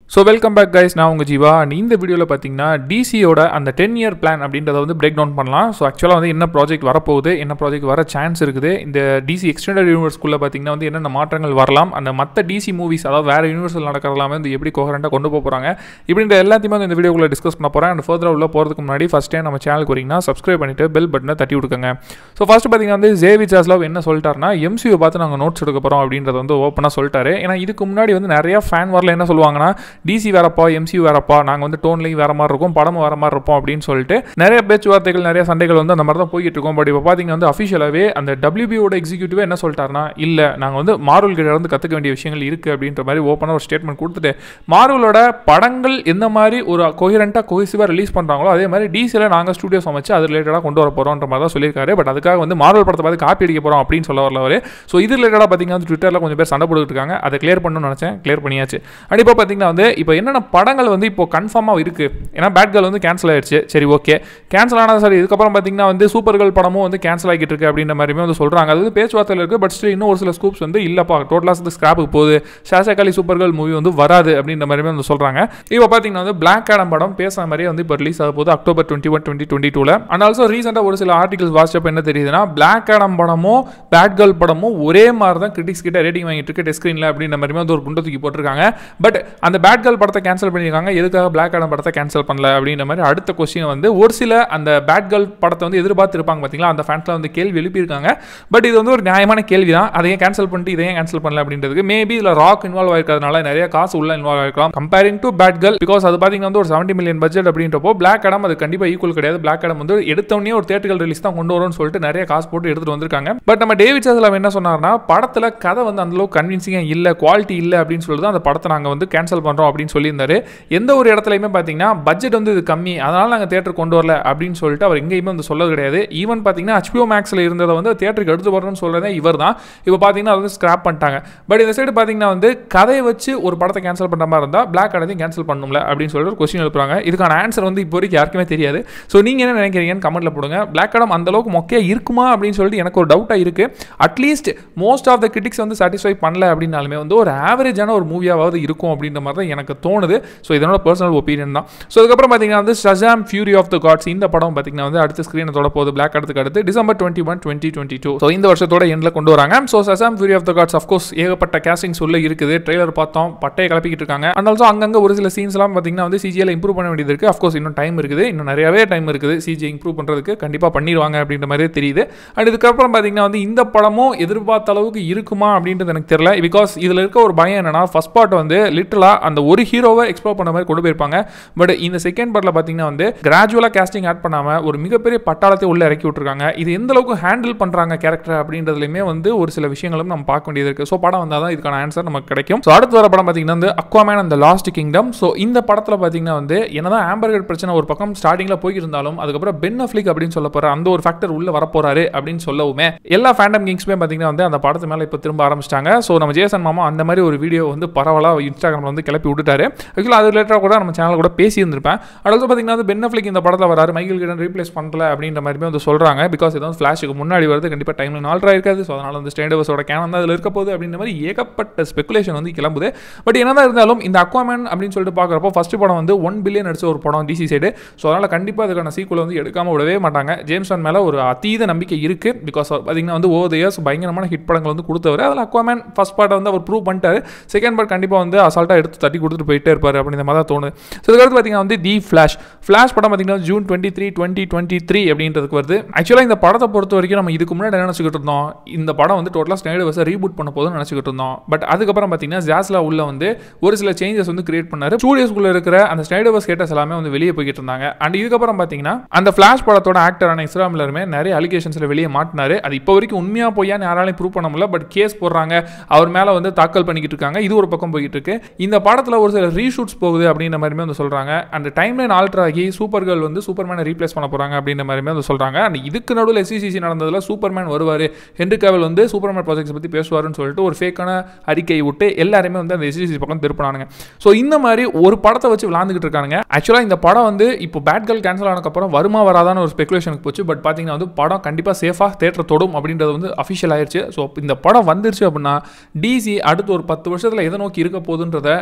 so welcome back guys நான் உங்கள் Jeeva and இந்த வீடியோவில் பார்த்தீங்கன்னா டிசியோட அந்த டென் இயர் பிளான் அப்படின்றத வந்து பிரேக் டவுன் பண்ணலாம் ஸோ ஆக்சுவலாக வந்து என்ன ப்ராஜெக்ட் வரப்போகுது என்ன ப்ராஜெக்ட் வர சான்ஸ் இருக்குது இந்த டிசி எக்ஸ்டெண்டட் யூனிவர்ஸ்குள்ளே பார்த்தீங்கன்னா வந்து என்னென்ன மாற்றங்கள் வரலாம் அந்த மற்ற டிசி மூவிஸ் அதாவது வேறு யூனிவர்ஸில் நடக்கிறதெல்லாமே வந்து எப்படி கோஹரண்ட்டாக கொண்டு போக போகிறாங்க இப்படின்ற எல்லாத்தையுமே வந்து இந்த வீடியோக்குள்ளே டிஸ்கஸ் பண்ண போகிறேன் அண்ட் ஃபர்தர் உள்ள போகிறதுக்கு முன்னாடி ஃபஸ்ட் டைம் நம்ம சேனலுக்கு வரீங்கன்னா சப்ஸ்கிரைப் பண்ணிட்டு பெல் பட்டனை தட்டி விட்டுக்கோங்க ஸோ ஃபர்ஸ்ட் பார்த்தீங்கன்னா வந்து ஜேவி ஜாஸ்லவ் என்ன சொல்லிட்டாருன்னா எம்சியூ பார்த்து நாங்கள் நோட்ஸ் எடுக்க போகிறோம் அப்படின்றத வந்து ஓப்பனாக சொல்லிட்டாரு ஏன்னா இதுக்கு முன்னாடி வந்து நிறைய ஃபேன் வரல என்ன சொல்லுவாங்கன்னா டிசி வேறப்பா எம்சியூ வேறப்பா நாங்கள் வந்து டோன்லையும் வேற மாதிரி இருக்கும் படமும் வேற மாதிரி இருப்போம் அப்படின்னு சொல்லிட்டு நிறைய பேச்சுவார்த்தைகள் நிறைய சண்டைகள் வந்து அந்த மாதிரி தான் போய்கிட்டு இருக்கோம் பட் இப்போ பார்த்தீங்கன்னா வந்து அஃபிஷியலாகவே அந்த டபிள்யூபியோட எக்ஸிக்யூட்டிவே என்ன சொல்லிட்டாருன்னா இல்லை நாங்கள் வந்து மார்வல் கிட்ட இருந்து கற்றுக்க வேண்டிய விஷயங்கள் இருக்குது அப்படின்ற மாதிரி ஓப்பனாக ஒரு ஸ்டேட்மெண்ட் கொடுத்துட்டு மார்வலோட படங்கள் எந்த மாதிரி ஒரு கொஹிரண்ட்டாக கொஹிசிவாக ரிலீஸ் பண்ணுறாங்களோ அதே மாதிரி டிசியில் நாங்கள் ஸ்டுடியோஸ் அமைச்சு அது ரிலேட்டடாக கொண்டு வர போகிறோன்ற மாதிரி தான் சொல்லியிருக்காரு பட் அதுக்காக வந்து மார்வல் படத்தை பார்த்து காப்பி அடிக்க போகிறோம் அப்படின்னு சொல்ல வரல அவர் ஸோ இது ரிலேட்டடாக பார்த்தீங்கன்னா வந்து ட்விட்டரில் கொஞ்சம் பேர் சண்டை போட்டுட்டு இருக்காங்க அதை கிளியர் பண்ணணும்னு நினச்சேன் கிளியர் பண்ணியாச்சு அண்ட் இப்போ பார்த்தீங்கன்னா வந்து இப்போ என்னென்ன படங்கள் வந்து இப்போ கன்ஃபார்மாக இருக்குது ஏன்னா பேட் கேர்ள் வந்து கேன்சல் ஆயிடுச்சு சரி ஓகே கேன்சல் ஆனால் சரி இதுக்கப்புறம் பார்த்தீங்கன்னா வந்து சூப்பர் கேர்ள் படமும் வந்து கேன்சல் ஆகிட்டு இருக்கு அப்படின்ற மாதிரியுமே வந்து சொல்கிறாங்க அது வந்து பேச்சுவார்த்தையில் இருக்குது பட் ஸ்டில் இன்னும் ஒரு சில ஸ்கூப்ஸ் வந்து இல்லைப்பா டோட்டலாக வந்து ஸ்கிராப்புக்கு போகுது ஷாஷாக்காலி சூப்பர் கேர்ள் மூவி வந்து வராது அப்படின்ற மாதிரியுமே வந்து சொல்கிறாங்க இப்போ பார்த்தீங்கன்னா வந்து பிளாக் ஆடம் படம் பேசுகிற மாதிரியே வந்து இப்போ ரிலீஸ் ஆக போகுது October twenty one twenty twenty டூவில் அண்ட் ஆல்சோ ரீசெண்டாக ஒரு சில ஆர்டிகல்ஸ் வாட்ஸ்அப் என்ன தெரியுதுன்னா பிளாக் ஆடம் படமும் பேட் கேர்ள் படமும் ஒரே மாதிரி தான் கிரிட்டிக்ஸ் கிட்ட ரேட்டிங் வாங்கிட்டு இருக்கு டெஸ்ட் ஸ்க்ரீனில் அப்படின்ற மாதிரி வந்து ஒரு குண்டை தூக்கி போட்டிருக்காங்க பட் அந்த பேட் கேர்ள் படத்தை கேன்சல் பண்ணியிருக்காங்க எதுக்காக பிளாக் ஆடம் படத்தை கேன்சல் பண்ணல அப்படின்ற மாதிரி அடுத்த கொஸ்டின் வந்து ஒரு சில அந்த பேட் கேர்ள் படத்தை வந்து எதிர்பார்த்து இருப்பாங்க பார்த்தீங்களா அந்த ஃபேன்ஸ்ல வந்து கேள்வி எழுப்பியிருக்காங்க பட் இது வந்து ஒரு நியாயமான கேள்வி தான் அதையும் கேன்சல் பண்ணிட்டு இதையும் கேன்சல் பண்ணல அப்படின்றதுக்கு மேபி இதில் ராக் இன்வால்வ் ஆயிருக்கிறதுனால நிறைய காசு உள்ள இன்வால்வ் ஆயிருக்கலாம் comparing to Batgirl because அது பார்த்தீங்கன்னா வந்து ஒரு செவன்டி மில்லியன் பட்ஜெட் அப்படின்றப்போ பிளாக் அடம் அது கண்டிப்பாக ஈக்குவல் கிடையாது பிளாக் அடம் வந்து எடுத்தவொடனே ஒரு தேட்டர்கள் ரிலீஸ் தான் கொண்டு வரும்னு சொல்லிட்டு நிறைய காசு போட்டு எடுத்துட்டு வந்திருக்காங்க பட் நம்ம டேவிட் சாஸ்லாம் என்ன சொன்னார்னா படத்தில் கதை வந்து அந்த அளவுக்கு கன்வின்சிங்காக இல்லை குவாலிட்டி இல்லை அப்படின்னு சொல்லிட்டு அந்த படத்தை நாங்கள் வந்து கேன்சல் பண்ணுறோம் அப்படின்னு சொல்லியிருந்தாரு எந்த ஒரு இடத்துலையுமே பார்த்தீங்கன்னா பட்ஜெட் வந்து இது கம்மி அதனால் நாங்கள் தேட்டர் கொண்டு வரல அப்படின்னு சொல்லிட்டு அவர் எங்கேயுமே வந்து சொல்லது கிடையாது ஈவன் பார்த்தீங்கன்னா ஹச்பிஓ மேக்ஸில் இருந்ததை வந்து தேட்டருக்கு எடுத்து வரணும்னு சொல்கிறதே இவர் தான் இப்போ பார்த்தீங்கன்னா அதை வந்து ஸ்கிராப் பண்ணிட்டாங்க பட் இந்த சைடு பார்த்தீங்கன்னா வந்து கதையை வச்சு ஒரு படத்தை கேன்சல் பண்ணுற மாதிரி இருந்தால் பிளாக் அடையும் கேன்சல் பண்ணணும்ல அப்படின்னு சொல்லிட்டு ஒரு கொஸ்டின் எழுப்புறாங்க இதுக்கான ஆன்சர் வந்து இப்போ வரைக்கும் யாருக்குமே தெரியாது ஸோ நீங்கள் என்ன நினைக்கிறீங்கன்னு கமெண்ட்டில் போடுங்க பிளாக் அடம் அந்த அளவுக்கு மொக்கையாக இருக்குமா அப்படின்னு சொல்லிட்டு எனக்கு ஒரு டவுட்டாக இருக்குது at least most of the critics வந்து சாட்டிஸ்ஃபை பண்ணல அப்படின்னாலுமே வந்து ஒரு ஆவரேஜான ஒரு மூவியாவது இருக்கும் அப்படின்ற மாதிரி தான் எனக்கு தோணுது ஸோ இதனோட பர்சனல் ஒப்பீனியன் தான் ஸோ அதுக்கப்புறம் பார்த்தீங்கன்னா வந்து Shazam Fury of the Gods இந்த படம் பார்த்தீங்கன்னா வந்து அடுத்த ஸ்க்ரீனை தொட போகுது பிளாக் அடுத்துக்கு அடுத்து December twenty one twenty twenty two so இந்த வருஷத்தோட எண்டில் கொண்டு வராங்க so Shazam Fury of the Gods of course ஏகப்பட்ட கேஸ்டிங்ஸ் உள்ள இருக்குது ட்ரெய்லர் பார்த்தோம் பட்டையை கிளப்பிக்கிட்டு இருக்காங்க அண்ட் ஆல்சோ அங்கங்கே ஒரு சில சீன்ஸ்லாம் பார்த்தீங்கன்னா வந்து சிஜியில் இம்ப்ரூவ் பண்ண வேண்டியது இருக்குது அஃப்கோர்ஸ் இன்னும் டைம் இருக்குது இன்னும் நிறையவே டைம் இருக்குது சிஜி இம்ப்ரூவ் பண்ணுறதுக்கு கண்டிப்பாக பண்ணிடுவாங்க அப்படின்ற மாதிரியே தெரியுது அண்ட் இதுக்கப்புறம் பார்த்தீங்கன்னா வந்து இந்த படமும் எதிர்பார்த்த அளவுக்கு இருக்குமா அப்படின்றது எனக்கு தெரியல பிகாஸ் இதில் இருக்க ஒரு பயம் என்னன்னா ஃபர்ஸ்ட் பார்ட் வந்து லிட்டலாக அந்த ஒரு ஹீரோவை எக்ஸ்ப்ளோர் பண்ண மாதிரி கொண்டு போயிருப்பாங்க பட் இந்த செகண்ட் பார்ட்டில் பார்த்தீங்கன்னா வந்து கிராஜுவலாக கேஸ்டிங் ஆட் பண்ணாமல் ஒரு மிகப்பெரிய பட்டாளத்தை உள்ள இறக்கி விட்டுருக்காங்க இது எந்த அளவுக்கு ஹேண்டில் பண்ணுறாங்க கேரக்டர் அப்படின்றதுலையுமே வந்து ஒரு சில விஷயங்களும் நம்ம பார்க்க வேண்டியது இருக்குது ஸோ படம் வந்தால் தான் இதுக்கான ஆன்சர் நமக்கு கிடைக்கும் ஸோ அடுத்து வர படம் பார்த்தீங்கன்னா வந்து அக்வாமேன் அந்த லாஸ்ட் கிங்டம் ஸோ இந்த படத்தில் பார்த்தீங்கன்னா வந்து என்னதான் ஆம்பர்கட் பிரச்சனை ஒரு பக்கம் ஸ்டார்டிங்கில் போய்ட்டு இருந்தாலும் அதுக்கப்புறம் பென் அஃப்ளிக் அப்படின்னு சொல்ல போகிற அந்த ஒரு ஃபேக்டர் உள்ள வரப்போறாரு அப்படின்னு சொல்லவுமே எல்லா ஃபேண்டம் கிங்ஸ்மே பார்த்தீங்கன்னா வந்து அந்த படத்து மேலே இப்போ திரும்ப ஆரம்பிச்சிட்டாங்க ஸோ நம்ம ஜேசன் மாமா அந்த மாதிரி ஒரு வீடியோ வந்து பரவலாக இன்ஸ்டாகிராமில் வந்து கிளப்பி விட்டுட்டாரு ஆக்சுவலாக அது ரிலேட்டடாக கூட நம்ம சேனல் கூட பேசியிருந்திருப்பேன் அடுத்து பார்த்தீங்கன்னா வந்து பென் அஃப்ளிக் இந்த படத்தில் வராரு மைக்கேல் கிடன் ரீப்ளேஸ் பண்ணல அப்படின்ற மாதிரி வந்து சொல்கிறாங்க பிகாஸ் இது வந்து ஃப்ளாஷுக்கு முன்னாடி வருது கண்டிப்பாக டைமில் நாலரை இருக்காது ஸோ அதனால் வந்து ஸ்டேண்டவர்ஸோட கேனம் தான் அதில் இருக்க போகுது அப்படின்ற மாதிரி ஏகப்பட்ட ஸ்பெகுலேஷன் வந்து கிளம்புது பட் என்னதான் இருந்தாலும் இந்த அக்வாமேன் அப்படின்னு சொல்லிட்டு பார்க்குறப்போ ஃபர்ஸ்ட் படம் வந்து ஒன் பில்லியன் அடிச்ச ஒரு படம் டிசி சைடு ஸோ அதனால் கண்டிப்பாக அதுக்கான சீக்குவல் வந்து எடுக்காமல் விடவே மாட்டாங்க ஜேம்சன் மேலே ஒரு அதீத நம்பிக்கை இருக்குது பிகாஸ் பார்த்தீங்கன்னா வந்து ஓவர் இயர்ஸ் பயங்கரமான ஹிட் படங்கள் வந்து கொடுத்தவர் அதில் அக்வாமேன் ஃபர்ஸ்ட் பார்ட்டை வந்து அவர் ப்ரூவ் பண்ணிட்டாரு செகண்ட் பார்ட் கண்டிப்பாக வந்து அசால்ட்டாக எடுத்து தட்டி கொடுத்துட்டு போயிட்டே இருப்பார் அப்படின்ற மாதிரி தான் தோணுது ஸோ இதுக்கடுத்து பார்த்தீங்கன்னா வந்து தி ஃப்ளாஷ் ஃப்ளாஷ் படம் பார்த்தீங்கன்னா June twenty three twenty twenty three அப்படின்றதுக்கு வருது ஆக்சுவலாக இந்த படத்தை பொறுத்த வரைக்கும் நம்ம இதுக்கு முன்னாடி என்ன நினச்சிக்கிட்டு இருந்தோம் இந்த படம் வந்து டோட்டலாக ஸ்னைடு வர்ஸை ரீபூட் பண்ண போதும் நினச்சிக்கிட்டு இருந்தோம் பட் அதுக்கப்புறம் பார்த்தீங்கன்னா ஜாஸ்லா உள்ள வந்து ஒரு சில சேஞ்சஸ் வந்து கிரியேட் பண்ணாரு ஸ்டூடியோஸ்குள்ள இருக்கிற அந்த ஸ்னைடு வர்ஸ் கேட்டஸ் எல்லாமே வந்து வெளியே போய்கிட்டு இருந்தாங்க அண்ட் இதுக்கப்புறம் பார்த்தீங்கன்னா அந்த ஃப்ளாஷ் படத்தோட ஆக்டரான இஸ்ரா மில்லருமே நிறைய அலிகேஷன்ஸில் வெளியே மாட்டினாரு அது இப்போ வரைக்கும் உண்மையாக போயான்னு யாராலையும் ப்ரூவ் பண்ண முடியல பட் கேஸ் போடுறாங்க அவர் மேலே வந்து தாக்கல் பண்ணிக்கிட்டு இருக்காங்க இது ஒரு பக்கம் போய்கிட்டு இருக்கு இந்த படத்தில் ஒரு சில ரீஷூட்ஸ் போகுது அப்படின்ற மாதிரிமே வந்து சொல்கிறாங்க அந்த டைம் லைன் ஆல்டர் ஆகி சூப்பர் கேர்ள் வந்து சூப்பர்மேனை ரீப்ளேஸ் பண்ண போகிறாங்க அப்படின்ற மாதிரிமே வந்து சொல்கிறாங்க அண்ட் இதுக்கு நடுவில் எஸ்சிசிசி நடந்ததில் சூப்பர்மேன் வருவார் ஹென்ரி கேவல் வந்து சூப்பர்மேன் ப்ராஜெக்ட்ஸ் பற்றி பேசுவாருன்னு சொல்லிட்டு ஒரு ஃபேக்கான அறிக்கை விட்டு எல்லாருமே வந்து அந்த எஸ்சிசி பக்கம் திருப்பினானுங்க ஸோ இந்த மாதிரி ஒரு படத்தை வச்சு விளாண்டுக்கிட்டு இருக்கானுங்க ஆக்சுவலாக இந்த படம் வந்து இப்போ பேட் கேர்ள் கேன்சல் ஆனதுக்கப்புறம் வருமா வராதான்னு ஒரு ஸ்பெகுலேஷனுக்கு போச்சு பட் பார்த்தீங்கன்னா வந்து படம் கண்டிப்பாக சேஃபாக தேட்டர் தொடும் அப்படின்றது வந்து அஃபிஷியல் ஆயிடுச்சு ஸோ இந்த படம் வந்துருச்சு அப்படின்னா டிசி அடுத்து ஒரு பத்து வருஷத்தில் எதை நோக்கி இருக்க போகுதுன்றத நம்ம கிளியர்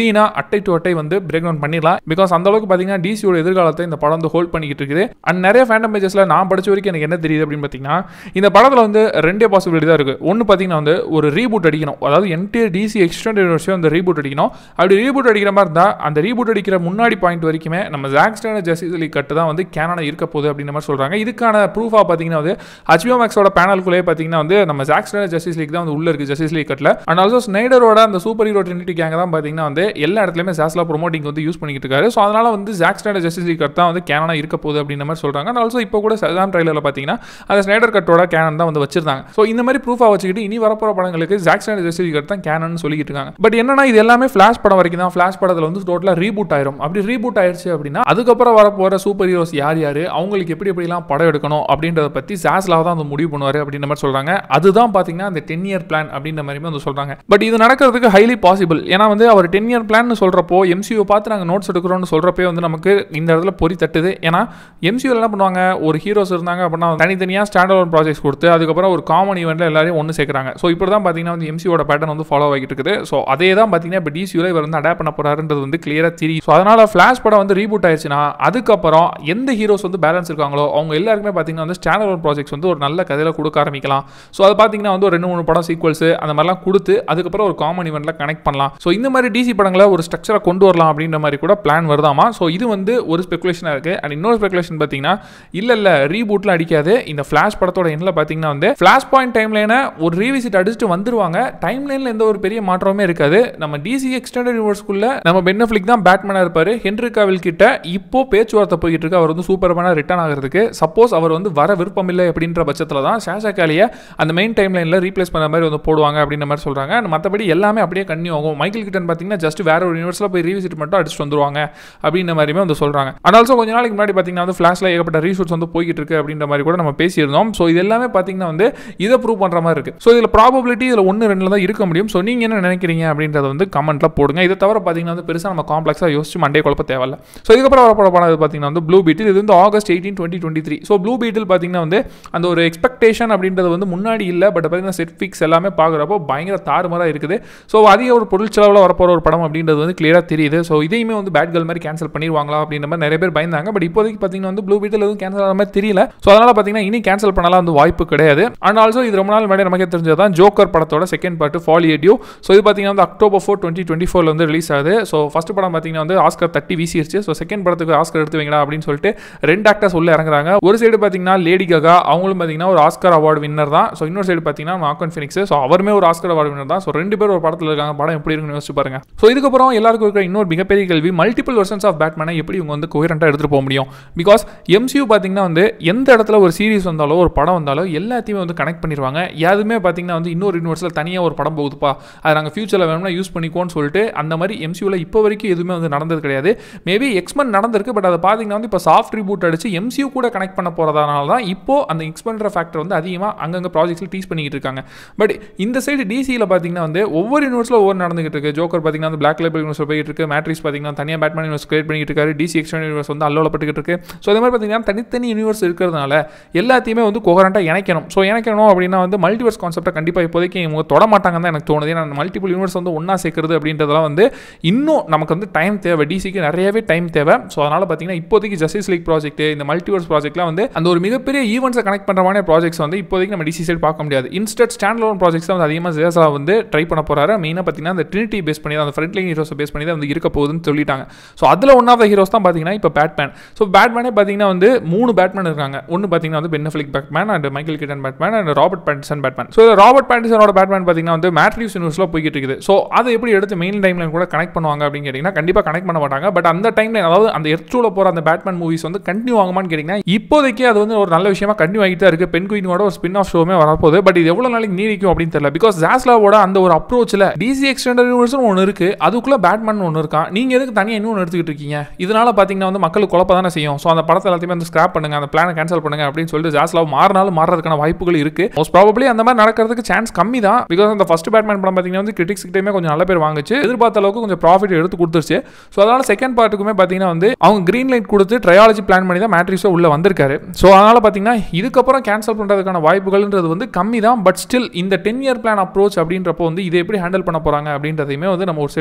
க்ளீனாக அட்டை டு அட்டை வந்து பிரேக் டவுன் பண்ணிடலாம் பிகாஸ் அந்த அளவுக்கு பார்த்தீங்கன்னா டிசியோட எதிர்காலத்தை இந்த படம் வந்து ஹோல்ட் பண்ணிக்கிட்டு இருக்குது அண்ட் நிறைய ஃபேண்டம் பேஜஸில் நான் படிச்ச வரைக்கும் எனக்கு என்ன தெரியுது அப்படின்னு பார்த்தீங்கன்னா இந்த படத்தில் வந்து ரெண்டே பாசிபிலிட்டி தான் இருக்குது ஒன்று பார்த்தீங்கன்னா வந்து ஒரு ரீபூட் அடிக்கணும் அதாவது என்டையர் டிசி எக்ஸ்டெண்ட் யூனிவர்ஸையும் அந்த ரீபூட் அடிக்கணும் அப்படி ரீபூட் அடிக்கிற மாதிரி இருந்தால் அந்த ரீபூட் அடிக்கிற முன்னாடி பாயிண்ட் வரைக்குமே நம்ம ஜாக்ஸ்டான ஜஸ்டிஸ் லீக் கட்டு தான் வந்து கேனான இருக்க போகுது அப்படின்ற மாதிரி சொல்கிறாங்க இதுக்கான ப்ரூஃபாக பார்த்தீங்கன்னா வந்து ஹச்பிஓ மேக்ஸோட பேனலுக்குள்ளே பார்த்தீங்கன்னா வந்து நம்ம ஜாக்ஸ்டான ஜஸ்டிஸ் லீக் தான் வந்து உள்ள இருக்குது ஜஸ்டிஸ் லீக் கட்டில் அண்ட் ஆல்சோ ஸ்னைடரோட அந்த சூப்பர் ஹீரோ ட்ரினிட்டி கேங்க தான் பார்த்தீங்கன்னா வந்து எல்லா இடத்துலையுமே ஜாஸ்லா ப்ரோமோட்டிங் வந்து யூஸ் பண்ணிக்கிட்டு இருக்காரு ஸோ அதனால வந்து ஜாக்ஸ்டான ஜஸ்டிஸ் லீக் கட் தான் வந்து கேனான இருக்க போகுது அப்படின்ற மாதிரி சொல்கிறாங்க அண்ட் ஆல்சோ இப்போ கூட சதாம் ட்ரைலரில் பார்த்தீங்கன்னா அந்த ஸ்னைடர் கட்டோட கேனன் தான் வந்து வச்சிருந்தாங்க ஸோ இந்த மாதிரி ப்ரூஃபாக வச்சுக்கிட்டு இனி வரப்போகிற படங்களுக்கு ஜாக்ஸ்டான ஜஸ்டிஸ் லீக் கட் தான் கேனன் சொல்லிக்கிட்டு இருக்காங்க பட் என்னன்னா இது எல்லாமே ஃபிளாஷ் படம் வரைக்கும் தான் ஃபிளாஷ் படத்தில் வந்து டோட்டலாக ரீபூட் ஆயிரும் அப்படி ரீபூட் ஆயிடுச்சு அப்படின்னா அதுக்கப்புறம் வரப்போகிற சூப்பர் ஹீரோஸ் யார் யார் அவங்களுக்கு எப்படி எப்படிலாம் படம் எடுக்கணும் அப்படின்றத பற்றி ஜாஸ்லாக தான் வந்து முடிவு பண்ணுவார் அப்படின்ற மாதிரி சொல்கிறாங்க அதுதான் பார்த்தீங்கன்னா அந்த டென் இயர் பிளான் அப்படின்ற மாதிரியுமே வந்து சொல்கிறாங்க பட் இது நடக்கிறதுக்கு ஹைலி பாசிபிள் ஏன்னா வந்து அவர் டென் இயர் பிளான் சொல்கிறப்போ எம்சியூ பார்த்து நாங்கள் நோட்ஸ் எடுக்கிறோம்னு சொல்கிறப்பே வந்து நமக்கு இந்த இடத்துல பொறி தட்டுது ஏன்னா எம்சியூவில் என்ன பண்ணுவாங்க ஒரு ஹீரோஸ் இருந்தாங்க அப்படின்னா தனித்தனியாக ஸ்டாண்ட் அலோன் ப்ராஜெக்ட்ஸ் கொடுத்து அதுக்கப்புறம் ஒரு காமன் ஈவெண்ட்டில் எல்லாரையும் ஒன்று சேர்க்குறாங்க ஸோ இப்போ தான் பார்த்தீங்கன்னா வந்து எம்சியோட பேட்டர்ன் வந்து ஃபாலோ ஆகிட்டு இருக்குது ஸோ அதே தான் பார்த்தீங்கன்னா இப்போ டிசியூவில் இவர் வந்து அடாப்ட் பண்ண போகிறாருன்றது வந்து கிளியராக தெரியும் ஸோ அதனால் ஃப்ளாஷ் படம் வந்து ரீபூட் ஆயிடுச்சுன்னா அதுக்கப்புறம் எந்த ஹீரோஸ் வந்து பேலன்ஸ் இருக்காங்களோ அவங்க எல்லாருக்குமே பார்த்தீங்கன்னா வந்து ஸ்டாண்ட் அலோன் ப்ராஜெக்ட்ஸ் வந்து ஒரு நல்ல கதையில் கொடுக்க ஆரம்பிக்கலாம் ஸோ அது பார்த்தீங்கன்னா வந்து ஒரு ரெண்டு மூணு படம் சீக்வல்ஸ் அந்த மாதிரிலாம் கொடுத்து அதுக்கப்புறம் ஒரு காமன் ஈவெண்ட்டில் கனெக்ட் பண்ணலாம் ஸோ இந்த மாதிரி டிசி படங்களை ஒரு ஸ்ட்ரக்சரை கொண்டு வரலாம் அப்படின்ற மாதிரி கூட பிளான் வருதாமா ஸோ இது வந்து ஒரு ஸ்பெகுலேஷனாக இருக்குது அண்ட் இன்னொரு ஸ்பெகுலேஷன் பார்த்தீங்கன்னா இல்லை இல்லை ரீபூட்டில் அடிக்காது இந்த ஃப்ளாஷ் படத்தோட எண்ணில் பார்த்தீங்கன்னா வந்து ஃப்ளாஷ் பாயிண்ட் டைம் லைனை ஒரு ரீவிசிட் அடிச்சுட்டு வந்துருவாங்க டைம் லைனில் எந்த ஒரு பெரிய மாற்றமே இருக்காது நம்ம டிசி எக்ஸ்டெண்டட் யூனிவர்ஸ்குள்ள நம்ம பென்னஃபிளிக் தான் பேட்மேனாக இருப்பார் ஹென்ரி காவில் கிட்ட இப்போ பேச்சுவார்த்தை போய்கிட்டு இருக்கு அவர் வந்து சூப்பர்மேனாக ரிட்டர்ன் ஆகிறதுக்கு சப்போஸ் அவர் வந்து வர விருப்பம் இல்லை அப்படின்ற பட்சத்தில் தான் ஷாஷா காலியை அந்த மெயின் டைம் லைனில் ரீப்ளேஸ் பண்ண மாதிரி வந்து போடுவாங்க அப்படின்ற மாதிரி சொல்கிறாங்க அண்ட் மற்றபடி எல்லாமே அப்படியே கன்னியூ ஆகும் மைக்கேல் கிட்டன் பார்த்தீங்கன்னா ஜஸ்ட் வேற ஒரு யூனிவர்ஸில் போய் ரீவிசிட் மட்டும் அடிச்சுட்டு வந்துருவாங்க அப்படின்ற மாதிரியுமே வந்து சொல்கிறாங்க அண்ட் ஆல்சோ கொஞ்ச நாளைக்கு முன்னாடி பார்த்தீங்கன்னா வந்து ஃப்ளாஷில் ஏகப்பட்ட ரீஷூட்ஸ் வந்து போய்கிட்டு இருக்கு அப்படின்ற மாதிரி கூட நம்ம பேசியிருந்தோம் ஸோ இது எல்லாமே பார்த்தீங்கன்னா வந்து இதை ப்ரூவ் பண்ணுற மாதிரி இருக்குது ஸோ இதில் ப்ராபபிலிட்டி இதில் ஒன்று ரெண்டில் தான் இருக்க முடியும் ஸோ நீங்கள் என்ன நினைக்கிறீங்க அப்படின்றத வந்து கமெண்ட்டில் போடுங்க இதை தவிர பார்த்தீங்கன்னா வந்து பெருசாக நம்ம காம்ப்ளெக்ஸாக யோசிச்சு மண்டே குழப்ப தேவையில்ல ஸோ இதுக்கப்புறம் வரப்போட படம் இது பார்த்தீங்கன்னா வந்து ப்ளூ பீட்டில் இது வந்து August eighteen twenty twenty three so Blue Beetle பார்த்தீங்கன்னா வந்து அந்த ஒரு எக்ஸ்பெக்டேஷன் அப்படின்றது வந்து முன்னாடி இல்லை பட் பார்த்தீங்கன்னா செட் ஃபிக்ஸ் எல்லாமே பார்க்குறப்போ பயங்கர தாறுமாறாக இருக்குது ஸோ அதிக ஒரு பொருள் செலவில் வரப்போகிற ஒரு படம் அப்படின்றது வந்து கிளியராக தெரியுது ஸோ இதையுமே வந்து பேட் கேர்ள் மாதிரி கேன்சல் பண்ணிடுவாங்களா அப்படின்ற மாதிரி நிறைய பேர் பயந்தாங்க பட் இப்போதைக்கு பார்த்தீங்கன்னா வந்து ப்ளூ பீட்டில் எதுவும் கேன்சல் ஆகிற மாதிரி தெரியல ஸோ அதனால் பார்த்தீங்கன்னா இனி கேன்சல் பண்ணலாம் வந்து வாய்ப்பு கிடையாது அண்ட் ஆல்சோ இது ரொம்ப நாள் முன்னாடி நமக்கே தெரிஞ்சது தான் ஜோக்கர் படத்தோட செகண்ட் பார்ட் ஃபாலியேட்டிவ் ஸோ இது பார்த்தீங்கன்னா வந்து அக்டோபர் ஃபோர் டுவெண்ட்டி டுவெண்ட்டி ஃபோரில் வந்து ரிலீஸ் ஆகுது ஸோ ஃபஸ்ட் படம் பார்த்தீங்கன்னா வந்து ஆஸ்கர் தட்டி வீசிருச்சு ஸோ செகண்ட் படத்துக்கு ஆஸ்கர் எடுத்து வைங்களா அப்படின்னு சொல்லிட்டு ரெண்டு ஆக்டர்ஸ் உள்ள இறங்குறாங்க ஒரு சைடு பார்த்தீங்கன்னா லேடி ககா அவங்களும் பார்த்தீங்கன்னா ஒரு ஆஸ்கர் அவார்டு வின்னர் தான் ஸோ இன்னொரு சைடு பார்த்தீங்கன்னா மாக்கன் ஃபினிக்ஸ் ஸோ அவருமே ஒரு ஆஸ்கர் அவார்டு வின்னர் தான் ஸோ ரெண்டு பேர் ஒரு படத்தில் இருக்காங்க படம் எப்படி இருக்குன்னு யோசிச்சு பாருங்க ஸோ இதுக்கப்புறம் எல்லாருக்கும் இருக்கிற இன்னொரு மிகப்பெரிய கேள்வி மல்டிபிள் வெர்ஷன்ஸ் ஆஃப் பேட்மேனை எப்படி இவங்க வந்து கோயரண்டாக எடுத்துகிட்டு போக முடியும் பிகாஸ் எம்சியூ பார்த்தீங்கன்னா வந்து எந்த இடத்துல ஒரு சீரிஸ் வந்தாலோ ஒரு படம் வந்தாலோ எல்லாத்தையுமே வந்து கனெக்ட் பண்ணிடுவாங்க யாருமே பார்த்தீங்கன்னா வந்து இன்னொரு யூனிவர்ஸில் தனியாக ஒரு படம் போகுதுப்பா அதை நாங்கள் ஃபியூச்சரில் வேணும்னா யூஸ் பண்ணிக்கோன்னு சொல்லிட்டு அந்த மாதிரி எம்சியூவில் இப்போ வரைக்கும் எதுவுமே வந்து நடந்தது கிடையாது மேபி எக்ஸ்மென் நடந்திருக்கு பட் அதை பார்த்தீங்கன்னா வந்து இப்போ சாஃப்ட் ரீபூட் அடிச்சு எம்சியூ கூட கனெக்ட் பண்ண போகிறதுனால தான் இப்போ அந்த எக்ஸ்பெண்டர் ஃபேக்டர் வந்து அதிகமாக அங்கங்கே ப்ராஜெக்ட்ஸில் டீஸ் பண்ணிக்கிட்டு இருக்காங்க பட் இந்த சைடு டிசியில் பார்த்தீங்கன்னா வந்து ஒவ்வொரு யூனிவர்ஸில் ஒவ்வொரு நடந்துகிட்டு இருக்கு ஜோக்கர் பார்த்தீங்கன்னா வந்து பிளாக் லேபிள் யூனிவர்ஸ் போயிட்டு இருக்கு மேட்ரிக்ஸ் பார்த்தீங்கன்னா தனியாக பேட்மேன் யூனிவர்ஸ் கிரியேட் பண்ணிட்டு இருக்காரு டிசி எக்ஸ்டெண்ட் யூனிவர்ஸ் வந்து அல்லோலப்பட்டுக்கிட்டு இருக்கு ஸோ அதே மாதிரி பார்த்தீங்கன்னா தனித்தனி யூனிவர்ஸ் இருக்கிறதுனால எல்லாத்தையுமே வந்து கோகரண்ட்டாக இணைக்கணும் ஸோ இணைக்கணும் அப்படின்னா வந்து மல்டிவர்ஸ் கான்செப்டை கண்டிப்பாக இப்போதைக்கு இவங்க தொட மாட்டாங்கன்னு தான் எனக்கு தோணுது ஏன்னா மல்டிபிள் யூனிவர்ஸ் வந்து ஒன்றா சேர்க்கறது அப்படின்றதெல்லாம் வந்து இன்னும் நமக்கு வந்து டைம் தேவை டிசிக்கு நிறையவே டைம் தேவை ஸோ அதனால் பார்த்தீங்கன்னா இப்போதைக்கு ஜஸ்டிஸ் லீக் ப்ராஜெக்ட் இந்த மல்டிவர்ஸ் ப்ராஜெக்ட்லாம் வந்து அந்த ஒரு மிகப்பெரிய ஈவெண்ட்ஸை கனெக்ட் பண்ணுற மாதிரி ப்ராஜெக்ட்ஸ் வந்து இப்போதைக்கு நம்ம டிசி சைட் பார்க்க முடியாது இன்ஸ்டட் ஸ்டாண்ட் லோன் ப்ராஜெக்ட்ஸ் வந்து அதிகமாக ஜேசா வந்து ட்ரை பண்ண போறாரு மெயினாக பார்த்தீங்கன்னா அந்த ட்ரினிட்டி பேஸ் பண்ணி தான் அந்த ஃப்ரண்ட் லைன் ஹீரோஸை பேஸ் பண்ணி தான் வந்து இருக்க போகுதுன்னு சொல்லிட்டாங்க ஸோ அதில் ஒன் ஆஃப் த ஹீரோஸ் தான் பார்த்தீங்கன்னா இப்போ பேட்மேன் ஸோ பேட்மேனே பார்த்தீங்கன்னா வந்து மூணு பேட்மேன் இருக்காங்க ஒன்று பார்த்தீங்கன்னா வந்து Ben Affleck Batman and Michael Keaton Batman and Robert Pattinson Batman so Robert பேட்டிசனோட பேட்மேன் பார்த்தீங்கன்னா வந்து மேட்ரிவ்ஸ் யூனிவர்ஸில் போய்கிட்டு இருக்குது ஸோ அதை எப்படி எடுத்து மெயின் டைம்லைன் கூட கனெக்ட் பண்ணுவாங்க அப்படின்னு கேட்டிங்கன்னா கண்டிப்பாக கனெக்ட் பண்ண மாட்டாங்க பட் அந்த டைம்லைன் அதாவது அந்த எர்த்தூல போகிற அந்த பேட்மேன் மூவிஸ் வந்து கண்டினியூ ஆகுமான்னு கேட்டிங்கன்னா இப்போதைக்கு அது வந்து ஒரு நல்ல விஷயமா கண்டினியூ ஆகிட்டு தான் இருக்குது பெண் குயினோட ஒரு ஸ்பின் ஆஃப் ஷோமே வரப்போகுது பட் இது எவ்வளோ நாளைக்கு நீடிக்கும் அப்படின்னு தெரியல பிகாஸ் ஜாஸ்லாவோட அந்த ஒரு அப்ரோச்சில் டிசி எக்ஸ்டெண்டர் யூனிவர்ஸ்னு ஒன்று இருக்குது அதுக்குள்ளே பேட்மேன் ஒன்று இருக்கான் நீங்கள் எதுக்கு தனியாக இன்னொன்று எடுத்துக்கிட்டு இருக்கீங்க இதனால பார்த்தீங்கன்னா வந்து மக்களுக்கு குழப்ப தானே செய்யும் ஸோ அந்த படத்தை எல்லாத்தையுமே வந்து ஸ்கிராப் பண்ணுங்க அந்த பிளானை கேன்சல் பண்ணுங்க அப்படின்னு சொல்லிட்டு ஜாஸ்லாவ் மாறினாலும் மாறுறதுக்கான வாய்ப்புகள் இருக்கு மோஸ்ட் ப்ராபப்ளி அந்த மாதிரி நடக்கிறதுக்கு சான்ஸ் கம்மி தான் பிகாஸ் அந்த ஃபர்ஸ்ட் பேட்மேன் படம் பார்த்தீங்கன்னா வந்து கிரிட்டிக்ஸ் கிட்டேயுமே கொஞ்சம் நல்ல பேர் வாங்குச்சு எதிர்பார்த்த அளவுக்கு கொஞ்சம் ப்ராஃபிட் எடுத்து கொடுத்துருச்சு ஸோ அதனால செகண்ட் பார்ட்டுக்குமே பார்த்தீங்கன்னா வந்து அவங்க கிரீன் லைட் கொடுத்து ட்ரையாலஜி பிளான் பண்ணி தான் மேட்ரிக்ஸோ உள்ள வந்திருக்காரு ஸோ அதனால பார்த்தீங்கன்னா இதுக்கப்புறம் கேன்சல் பண்ணுறதுக்கான வாய்ப்புகள்ன்றது வந்து கம்மி தான் பட் ஸ்டில் இந்த டென் இயர் பிளான் அப்ரோச் அப்படின்றப்போ வந்து இதை எப்படி ஹேண்டில் பண்ண போறாங்க அப்படின்றதையுமே வந்து நம்ம ஒரு சைடு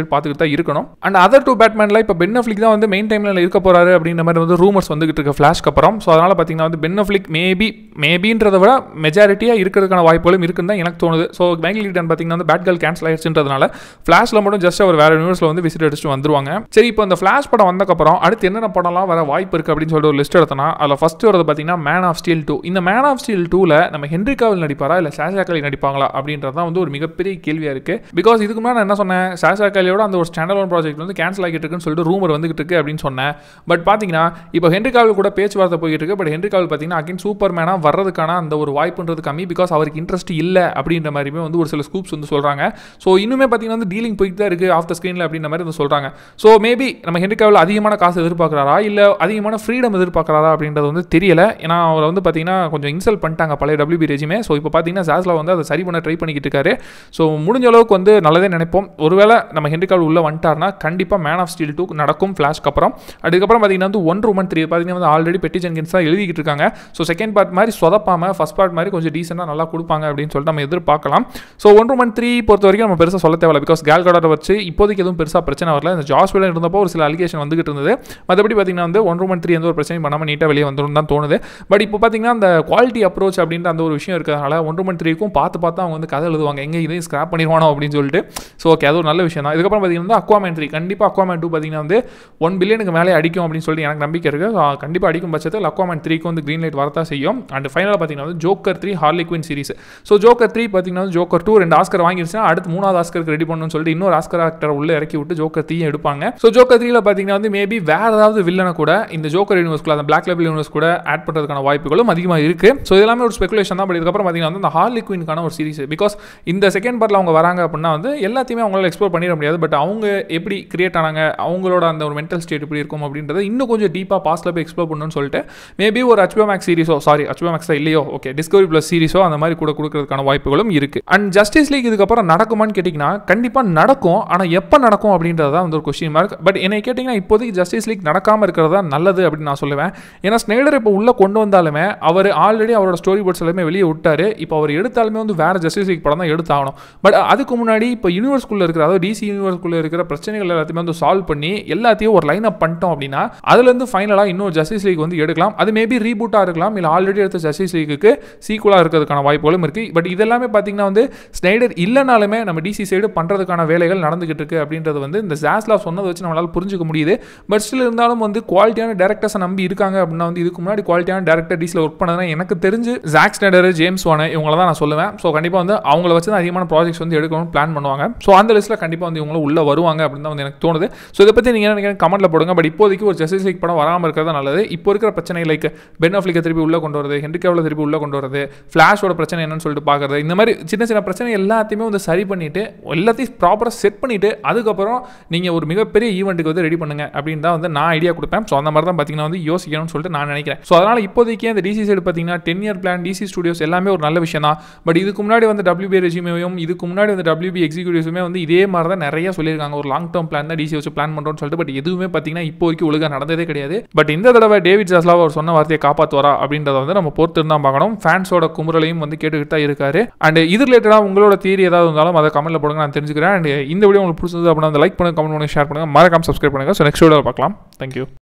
சைடு பார்த்துக்கிட்டு தான் இருக்கணும் அண்ட் அதர் டூ பேட்மேனில் இப்போ பென் அஃப்லிக் தான் வந்து மெயின் டைமில் இருக்க போறாரு அப்படின்ற மாதிரி வந்து ரூமர்ஸ் வந்துகிட்டு இருக்கு ஃப்ளாஷ்க்கு அப்புறம் ஸோ அதனால் பார்த்தீங்கன்னா வந்து பென் அஃப்லிக் மேபி மேபின்றத விட மெஜாரிட்டியாக இருக்கிறதுக்கான வாய்ப்புகளும் இருக்குன்னு தான் எனக்கு தோணுது ஸோ மைக்கேல் கிட்டன் பார்த்தீங்கன்னா வந்து பேட் கேர்ள் கேன்சல் ஆயிடுச்சுன்றதுனால ஃப்ளாஷில் மட்டும் ஜஸ்ட் அவர் வேற யூனிவர்ஸில் வந்து விசிட் அடிச்சுட்டு வந்துருவாங்க சரி இப்போ இந்த ஃப்ளாஷ் படம் வந்தக்கப்புறம் அடுத்து என்னென்ன படம்லாம் வர வாய்ப்பு இருக்குது அப்படின்னு சொல்லிட்டு ஒரு லிஸ்ட் எடுத்தனா அதில் ஃபஸ்ட்டு வரது பார்த்தீங்கன்னா மேன் ஆஃப் ஸ்டீல் டூ இந்த மேன் ஆஃப் ஸ்டீல் டூவில் நம்ம ஹென்ரி காவல் நடிப்பாரா இல்லை சாஷா காலி நடிப்பாங்களா அப்படின்றது தான் வந்து ஒரு மிகப்பெரிய கேள்வியாக இருக்குது பிகாஸ் இதுக்கு முன்னாடி நான் என்ன சொன்னேன் சாஷா காலியோட அந்த ஒரு ஸ்டாண்டர்ட் ஒன் ப்ராஜெக்ட் வந்து கேன்சல் ஆகிட்டு இருக்குன்னு சொல்லிட்டு ரூமர் வந்துகிட்டு இருக்கு அப்படின்னு சொன்னேன் பட் பார்த்தீங்கன்னா இப்போ ஹென்ரி காவல் கூட பேச்சுவார்த்தை போயிட்டு இருக்கு பட் ஹென்ரி காவல் பார்த்தீங்கன்னா அகைன் சூப்பர் மேனாக வர்றதுக்கான அந்த ஒரு வாய்ப்புன்றது கம்மி பிகாஸ் அவருக்கு இன்ட்ரெஸ்ட் இல்லை அப்படின்ற மாதிரியுமே வந்து ஒரு சில ஸ்கூப்ஸ் வந்து சொல்கிறாங்க ஸோ இன்னுமே பார்த்தீங்கன்னா வந்து டீலிங் போயிட்டு தான் இருக்குது ஆஃப் த ஸ்க்ரீனில் அப்படின்ற மாதிரி வந்து சொல்கிறாங்க ஸோ மேபி நம்ம ஹென்ரி காவல் அதிகமான காசு எதிர்பார்க்குறாரா இல்லை அதிகமான ஃப்ரீடம் எதிர்பார்க்குறாரா அப்படின்றது வந்து தெரியல ஏன்னா அவர் வந்து பார்த்தீங்கன்னா கொஞ்சம் இன்சல்ட் பண்ணிட்டாங்க பழைய டபிள்யூபி ரெஜிமே ஸோ இப்போ பார்த்தீங்கன்னா சாஸ்லா வந்து அதை சரி பண்ண ட்ரை பண்ணிக்கிட்டு இருக்காரு ஸோ முடிஞ்ச அளவுக்கு வந்து நல்லதே நினைப்போம் ஒருவேளை நம்ம ஹென்ரி காவல் உள்ளே வந்துட்டார்னா கண்டிப்பாக மேன் ஆஃப் ஸ்டீல் டூ நடக்கும் ஃப்ளாஷ்க்கு அப்புறம் அதுக்கப்புறம் பார்த்தீங்கன்னா வந்து ஒன் ரூமன் த்ரீ பார்த்தீங்கன்னா வந்து ஆல்ரெடி பெட்டி ஜென்கின்ஸ் தான் எழுதிக்கிட்டு இருக்காங்க ஸோ செகண்ட் பார்ட் மாதிரி சொதப்பாமல் ஃபஸ்ட் பார்ட் மாதிரி கொஞ்சம் டீசெண்டாக நல்லா கொடுப்பாங்க அப்படின்னு சொல்லிட்டு நம்ம எதிர்பார்க்கலாம் ஸோ ஒன் ரூமன் த்ரீ பொறுத்த வரைக்கும் நம்ம பெருசாக சொல்ல தேவையில்ல பிகாஸ் கேல் கார்டரை வச்சு இப்போதைக்கு எதுவும் பெருசாக பிரச்சனை வரல இந்த ஜாஸ்பிட்டல் இருந்தப்போ ஒரு சில அலிகேஷன் வந்துகிட்டு இருந்தது மற்றபடி பார்த்தீங்கன்னா வந்து ஒன் ரூமன் த்ரீ எந்த ஒரு பிரச்சனையும் பண்ணாமல் நீட்டாக வெளியே வந்துடும் தான் தோணுது பட் இப்போ பார்த்தீங்கன்னா அந்த குவாலிட்டி அப்ரோச் அப்படின்ற அந்த ஒரு விஷயம் இருக்கிறதுனால ஒன் ரூமன் த்ரீக்கும் பார்த்து பார்த்து அவங்க வந்து கதை எழுதுவாங்க எங்கே இதையும் ஸ்கிராப் பண்ணிடுவானோ அப்படின்னு சொல்லிட்டு ஸோ ஓகே அது ஒரு நல்ல விஷயம் தான் இதுக்கப்புறம் பார்த்தீங்கன்னா அக்வாமேன் த்ரீ கண்டிப்பாக அக்வாமேன் டூ பார்த்தீங்கன்னா வந்து ஒன் பில்லியனுக்கு மேலே அடிக்கும் அப்படின்னு சொல்லி எனக்கு நம்பிக்கை இருக்குது கண்டிப்பாக அடிக்கும் பட்சத்தில் அக்வாமேன் த்ரீக்கு வந்து க்ரீன் லைட் வரதான் செய்யும் அண்ட் ஃபைனலாக பார்த்தீங்கன்னா வந்து Joker three Harley Quinn series so Joker three பார்த்தீங்கன்னா ஜோக்கர் டூ ரெண்டு ஆஸ்கர் வாங்கிருச்சுன்னா அடுத்து மூணாவது ஆஸ்கருக்கு ரெடி பண்ணணும்னு சொல்லிட்டு இன்னொரு ஆஸ்கர் ஆக்டர் உள்ள இறக்கி விட்டு ஜோக்கர் த்ரீ எடுப்பாங்க ஸோ ஜோக்கர் த்ரீல பார்த்தீங்கன்னா வந்து மேபி வேற ஏதாவது வில்லனை கூட இந்த ஜோக்கர் யூனிவர்ஸ்குள்ள அந்த பிளாக் லெவல் யூனிவர்ஸ் கூட ஆட் பண்ணுறதுக்கான வாய்ப்புகளும் அதிகமாக இருக்கு ஸோ இதெல்லாமே ஒரு ஸ்பெகுலேஷன் தான் பட் இதுக்கப்புறம் பார்த்தீங்கன்னா வந்து இந்த ஹார்லி குயின்கான ஒரு சீரிஸ் பிகாஸ் இந்த செகண்ட் பார்ட்டில் அவங்க வராங்க அப்படின்னா வந்து எல்லாத்தையுமே அவங்களால எக்ஸ்ப்ளோர் பண்ணிட முடியாது பட் அவங்க எப்படி கிரியேட் ஆனாங்க அவங்களோட அந்த ஒரு மென்டல் ஸ்டேட் எப்படி இருக்கும் அப்படின்றத இன்னும் கொஞ்சம் டீப்பாக பாஸ்ட்டில் போய் எக்ஸ்ப்ளோர் பண்ணணும்னு சொல்லிட்டு மேபி ஒரு ஹச்போ மேக்ஸ் சீரிஸோ சாரி ஹச்போ மேக்ஸா இல்லையோ ஓகே டிஸ்கவரி ப்ளஸ் சீரிஸோ அந்த மாதிரி கூட கொடுக்கறதுக்கான வாய்ப்புகளும் இருக்கு அண்ட் ஜஸ்டிஸ் லீக் இதுக்கப்புறம் நடக்குமான்னு கேட்டிங்கன்னா கண்டிப்பாக நடக்கும் ஆனால் எப்போ நடக்கும் அப்படின்றது தான் வந்து ஒரு கொஸ்டின் மார்க் பட் என்னை கேட்டிங்கன்னா இப்போதைக்கு ஜஸ்டிஸ் லீக் நடக்காமல் இருக்கிறது தான் நல்லது அப்படின்னு நான் சொல்லுவேன் ஏன்னா ஸ்னேடர் இப்போ உள்ளே கொண்டு வந்தாலுமே அவர் ஆல்ரெடி அவரோட ஸ்டோரி போர்ட்ஸ் எல்லாமே வெளியே விட்டாரு இப்போ அவர் எடுத்தாலுமே வந்து வேற ஜஸ்டிஸ் லீக் படம் தான் எடுத்தாகணும் பட் அதுக்கு முன்னாடி இப்போ யூனிவர்ஸ்குள்ளே இருக்கிற அதாவது டிசி யூனிவர்ஸ்குள்ளே இருக்கிற பிரச்சனைகள் எல்லாத்தையுமே வந்து சால்வ் பண்ணி எல்லாத்தையும் ஒரு லைன் அப் பண்ணிட்டோம் அப்படின்னா அதுலேருந்து ஃபைனலாக இன்னொரு ஜஸ்டிஸ் லீக் வந்து எடுக்கலாம் அது மேபி ரீபூட்டாக இருக்கலாம் இல்லை ஆல்ரெடி எடுத்த ஜஸ்டிஸ் லீக்குக்கு சீக்குவலாக இருக்கிறதுக்கான வாய்ப்புகளும் இருக்குது பட் இதெல்லாமே பார்த்தீங்கன்னா வந்து ஸ்னைடர் இல்லைனாலுமே நம்ம டிசி சைடு பண்ணுறதுக்கான வேலைகள் நடந்துகிட்டு இருக்கு அப்படின்றது வந்து இந்த ஜாஸ்லா சொன்னதை வச்சு நம்மளால் புரிஞ்சுக்க முடியுது பட் ஸ்டில் இருந்தாலும் வந்து குவாலிட்டியான டேரக்டர்ஸை நம்பி இருக்காங்க அப்படின்னா வந்து இதுக்கு முன்னாடி குவாலிட்டியான டேரக்டர் டிசியில் ஒர்க் பண்ணதுனா எனக்கு தெரிஞ்சு ஜாக் ஸ்னைடர் ஜேம்ஸ் வானு இவங்கள தான் நான் சொல்லுவேன் ஸோ கண்டிப்பாக வந்து அவங்கள வச்சு தான் அதிகமான ப்ராஜெக்ட்ஸ் வந்து எடுக்கணும்னு பிளான் பண்ணுவாங்க ஸோ அந்த லிஸ்ட்டில் கண்டிப்பாக வந்து இவங்களும் உள்ளே வருவாங்க அப்படின்னு தான் வந்து எனக்கு தோணுது ஸோ இதை பற்றி நீங்கள் என்ன நினைக்கிறீங்க கமெண்ட்டில் போடுங்க பட் இப்போதைக்கு ஒரு ஜஸ்டிஸ் லீக் படம் வராமல் இருக்கிறது நல்லது இப்போ இருக்கிற பிரச்சனை லைக் பென் ஆஃப்லிக்கை திருப்பி உள்ளே கொண்டு வரது ஹென்ரிகாவில் திருப்பி உள்ளே கொண்டு வரது ஃப்ளாஷோட பிரச்சனை என்னன்னு சொல்லிட்டு பார்க்குறது இந்த மாதிரி சின்ன சின்ன பிரச்சனை எல்லாத்தையுமே வந்து சரி பண்ணிவிட்டு எல்லாத்தையும் ப்ராப்பராக செட் பண்ணிவிட்டு அதுக்கப்புறம் நீங்கள் ஒரு மிகப்பெரிய ஈவெண்ட்டுக்கு வந்து ரெடி பண்ணுங்க அப்படின்னு தான் வந்து நான் ஐடியா கொடுப்பேன் ஸோ அந்த மாதிரி தான் பார்த்தீங்கன்னா வந்து யோசிக்கணும்னு சொல்லிட்டு நான் நினைக்கிறேன் ஸோ அதனால் இப்போதைக்கு அந்த டிசி சைடு பார்த்தீங்கன்னா ten year plan DC studios எல்லாமே ஒரு நல்ல விஷயம் தான் பட் இதுக்கு முன்னாடி வந்து டபிள்யூபி ரெஜிமையும் இதுக்கு முன்னாடி வந்து டபிள்யூபி எக்ஸிக்யூட்டிவ்ஸுமே வந்து இதே மாதிரி தான் நிறைய சொல்லியிருக்காங்க ஒரு லாங் டேர்ம் பிளான் தான் டிசி வச்சு பிளான் பண்ணுறோம்னு சொல்லிட்டு பட் எதுவுமே பார்த்தீங்கன்னா இப்போ வரைக்கும் ஒழுங்காக நடந்ததே கிடையாது பட் இந்த தடவை டேவிட் ஜாஸ்லா அவர் சொன்ன வார்த்தையை காப்பாற்றுவாரா அப்படின்றத வந்து நம்ம பொறுத்து தான் பார்க்கணும் ஃபேன்ஸோட குமுறலையும் வந்து கேட்டுக்கிட்டு தான் இருக்காரு அண்ட் இது ரிலேட்டடாக உங்களோட தியரி ஏதாவது இருந்தாலும் அதை கமெண்ட்ல போடுங்க நான் தெரிஞ்சுக்கிறேன் அண்ட் இந்த வீடியோ உங்களுக்கு பிடிச்சது அப்படின்னா லைக் பண்ணுங்க கமெண்ட் பண்ணுங்க ஷேர் பண்ணுங்க மறக்காம சப்ஸ்கிரைப் பண்ணுங்க ஸோ நெக்ஸ்ட் வீடியோ பார்க்கலாம் தேங்க்யூ